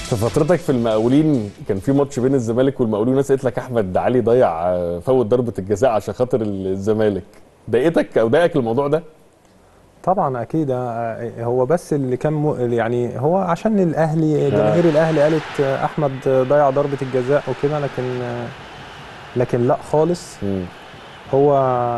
في فترتك في المقاولين كان في ماتش بين الزمالك والمقاولين ناس قالت لك احمد علي ضيع آه، فوت ضربه الجزاء عشان خاطر الزمالك ضايقتك او ضايقك الموضوع ده؟ طبعا اكيد آه، هو بس اللي كان م... يعني هو عشان الاهلي جماهير الاهلي قالت آه، احمد ضيع ضربه الجزاء وكده لكن آه، لكن لا خالص مم. هو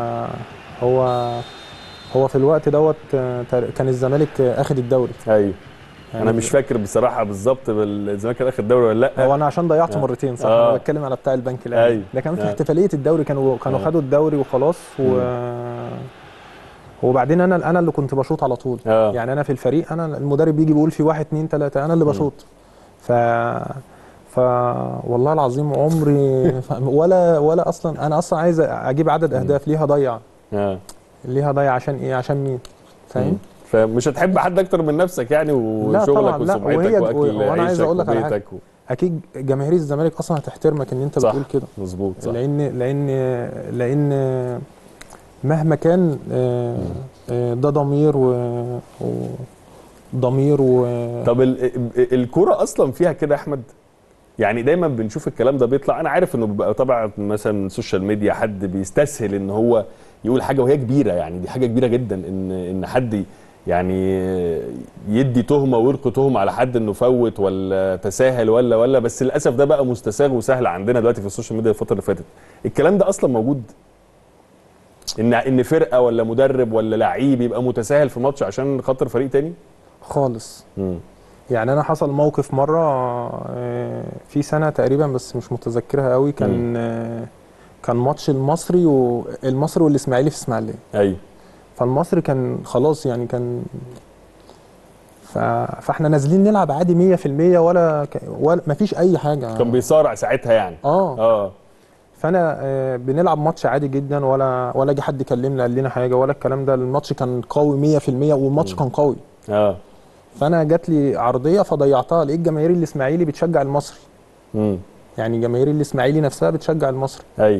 هو هو في الوقت دوت آه، تق- كان الزمالك آه، اخد الدوري ايوه يعني انا مش فاكر بصراحه بالظبط بال- الزمالك كان اخد دوري ولا لا هو انا عشان ضيعته آه. مرتين صح آه. انا بتكلم على بتاع البنك الاهلي أيوة. لكن في آه. احتفاليه الدوري كانوا كانوا آه. خدوا الدوري وخلاص و وبعدين انا انا اللي كنت بشوط على طول اه يعني انا في الفريق انا المدرب بيجي بيقول في واحد اتنين تلاته انا اللي مم. بشوط ف ف والله العظيم عمري ولا ولا اصلا انا اصلا عايز اجيب عدد اهداف ليه هضيع اه ليه هضيع عشان ايه عشان مين فاهم مم. فمش هتحب حد اكتر من نفسك يعني لا وشغلك طبعا، لا، وسمعتك وهي- واكل وأنا عايز عيشك أقول لك على حاجة. وبيتك و... اكيد جماهير الزمالك اصلا هتحترمك ان انت صح. بتقول كده مظبوط صح لان لان لان مهما كان آه، آه، ده ضمير و و- ضمير و طب ال- ال- الكوره اصلا فيها كده يا احمد يعني دايما بنشوف الكلام ده بيطلع انا عارف انه بيبقى طبعا مثلا السوشيال ميديا حد بيستسهل ان هو يقول حاجه وهي كبيره يعني دي حاجه كبيره جدا ان ان حد يعني يدي تهمه ويلقي تهمه على حد انه فوت ولا تساهل ولا ولا بس للاسف ده بقى مستساغ وسهل عندنا دلوقتي في السوشيال ميديا الفتره اللي فاتت الكلام ده اصلا موجود ان ان فرقه ولا مدرب ولا لعيب يبقى متساهل في ماتش عشان خاطر فريق تاني خالص امم يعني انا حصل موقف مره آه، في سنه تقريبا بس مش متذكرها قوي كان آه، كان ماتش المصري والمصري والاسماعيلي في اسماعيليه ايوه فالمصري كان خلاص يعني كان ف... فاحنا نازلين نلعب عادي 100% ولا ك... ولا مفيش اي حاجه كان بيصارع ساعتها يعني اه اه فانا آه، بنلعب ماتش عادي جدا ولا ولا جه حد كلمنا قال لنا حاجه ولا الكلام ده الماتش كان قوي 100% والماتش كان قوي اه فانا جات لي عرضيه فضيعتها لقيت جماهير الاسماعيلي بتشجع المصري امم يعني جماهير الاسماعيلي نفسها بتشجع المصري ايوه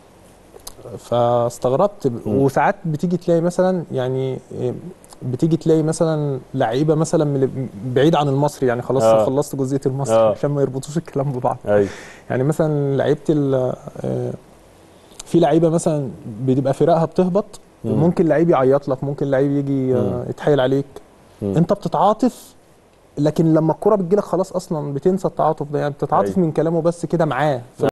فاستغربت ب- مم. وساعات بتيجي تلاقي مثلا يعني إيه، بتيجي تلاقي مثلا لعيبه مثلا من بعيد عن المصري يعني خلاص آه. خلصت جزئيه المصري آه. عشان ما يربطوش الكلام ببعض ايوه يعني مثلا لعيبه ال- آه، في لعيبه مثلا بتبقى فرقها بتهبط مم. ممكن لعيب يعيط لك ممكن لعيب يجي آه، مم. يتحايل عليك مم. انت بتتعاطف لكن لما الكرة بتجيلك خلاص اصلا بتنسى التعاطف ده يعني بتتعاطف أيوة. من كلامه بس كده معاه في